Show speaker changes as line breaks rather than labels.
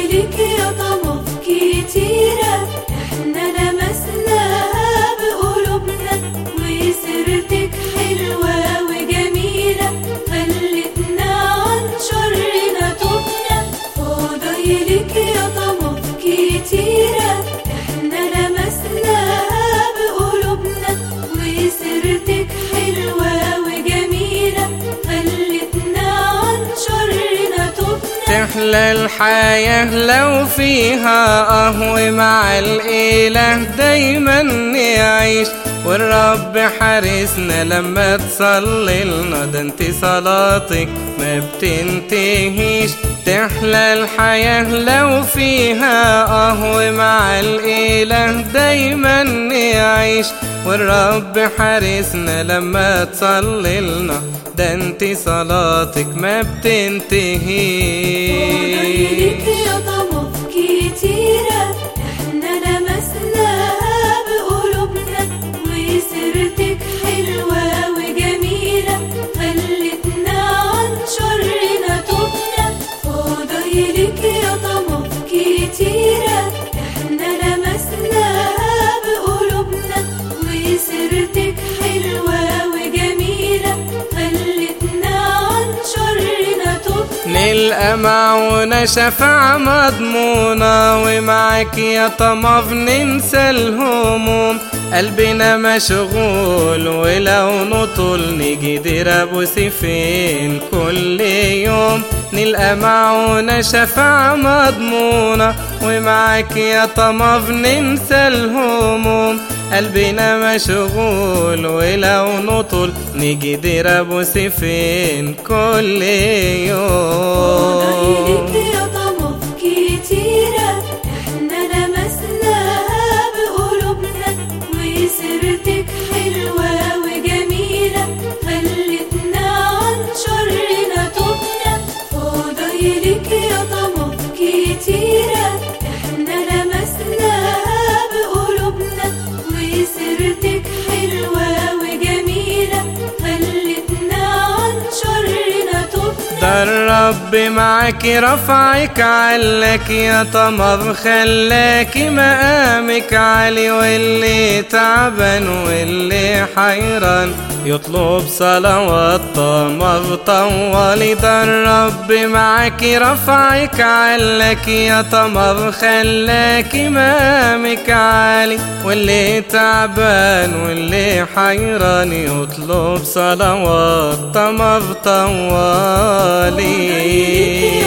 فضايلك يا طمف كتيرة احنا لمسناها بقلوبنا وسيرتك حلوة وجميلة خلتنا عن شرنا تبنا فضايلك يا طمف كتيرة احنا لمسناها بقلوبنا وسيرتك حلوة وجميلة خلتنا عن شرنا تبنا
تحلى الحياة لو فيها قهوة مع الإله دايما نعيش والرب حارسنا لما تصلي لنا ده انت صلاتك ما بتنتهيش تحلى الحياة لو فيها قهوة مع الإله دايما نعيش والرب حارسنا لما تصلي لنا ده انت صلاتك ما
فضايلك
بتنتهيش
يا طمف كتيرة احنا لمسناها بقلوبنا وسيرتك حلوة وجميلة خلتنا عن شرنا تبنا فضايلك يا طمف كتيرة احنا لمسناها بقلوبنا وسيرتك حلوة وجميلة خلتنا عن شرنا تبنا
نلقى معونا شفاعة مضمونة ومعاك يا طمف ننسى الهموم قلبنا مشغول ولو نطول نيجي دير ابو سيفين كل يوم نلقى معونا شفاعة مضمونة ومعاك يا طمف ننسى الهموم قلبنا مشغول ولو نطول نيجي دير ابو سيفين كل
فضايلك
يوم
يا طمف كتيرة احنا لمسناها بقلوبنا وسيرتك حلوة وجميلة خلتنا عن شرنا تبنا فضايلك يا طمف كتيرة احنا لمسناها بقلوبنا وسيرتك حلوة وجميلة خلتنا عن شرنا تبنا
ده الرب معاك رفعك علك يا طمر خلاك مقامك عالي واللي تعبان واللي حيران يطلب صلوات طمر طوالي ده الرب معاك رفعك علك يا طمر خلاك مقامك عالي واللي تعبان واللي حيران يطلب صلوات طمر طوالي